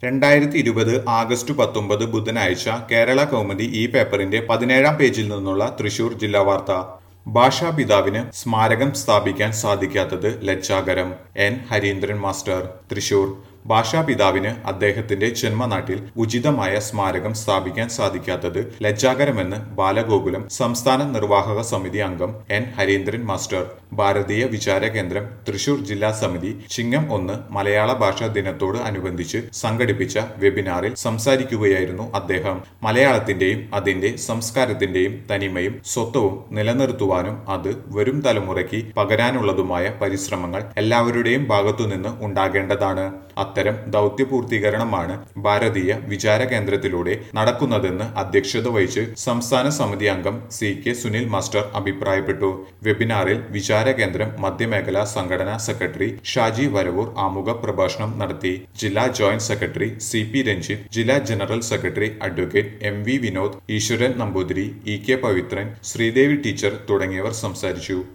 രണ്ടായിരത്തി ഇരുപത് ആഗസ്റ്റ് പത്തൊമ്പത് ബുധനാഴ്ച കേരള കൗമുദി ഈ പേപ്പറിന്റെ പതിനേഴാം പേജിൽ നിന്നുള്ള തൃശൂർ ജില്ലാ വാർത്ത ഭാഷാപിതാവിന് സ്മാരകം സ്ഥാപിക്കാൻ സാധിക്കാത്തത് ലജ്ജാകരം എൻ ഹരീന്ദ്രൻ മാസ്റ്റർ തൃശൂർ ഭാഷാപിതാവിന് അദ്ദേഹത്തിന്റെ ജന്മനാട്ടിൽ ഉചിതമായ സ്മാരകം സ്ഥാപിക്കാൻ സാധിക്കാത്തത് ലജ്ജാകരമെന്ന് ബാലഗോകുലം സംസ്ഥാന നിർവാഹക സമിതി അംഗം എൻ ഹരീന്ദ്രൻ മാസ്റ്റർ ഭാരതീയ വിചാര കേന്ദ്രം തൃശൂർ ജില്ലാ സമിതി ചിങ്ങം ഒന്ന് മലയാള ഭാഷാ ദിനത്തോട് അനുബന്ധിച്ച് സംഘടിപ്പിച്ച വെബിനാറിൽ സംസാരിക്കുകയായിരുന്നു അദ്ദേഹം മലയാളത്തിന്റെയും അതിന്റെ സംസ്കാരത്തിന്റെയും തനിമയും സ്വത്വവും നിലനിർത്തുവാനും അത് വരും തലമുറയ്ക്ക് പകരാനുള്ളതുമായ പരിശ്രമങ്ങൾ എല്ലാവരുടെയും ഭാഗത്തുനിന്ന് ഉണ്ടാകേണ്ടതാണ് അത്തരം ദൗത്യപൂർത്തീകരണമാണ് ഭാരതീയ വിചാര കേന്ദ്രത്തിലൂടെ നടക്കുന്നതെന്ന് അധ്യക്ഷത വഹിച്ച് സംസ്ഥാന സമിതി അംഗം സി കെ സുനിൽ മാസ്റ്റർ അഭിപ്രായപ്പെട്ടു വെബിനാറിൽ വിചാര കേന്ദ്രം മധ്യമേഖലാ സംഘടനാ സെക്രട്ടറി ഷാജി വരവൂർ ആമുഖ പ്രഭാഷണം നടത്തി ജില്ലാ joint secretary C P Ranjith ജില്ലാ general secretary advocate M V Vinod Eswaran Namboothiri E K Pavithran Sreedevi teacher തുടങ്ങിയവർ സംസാരിച്ചു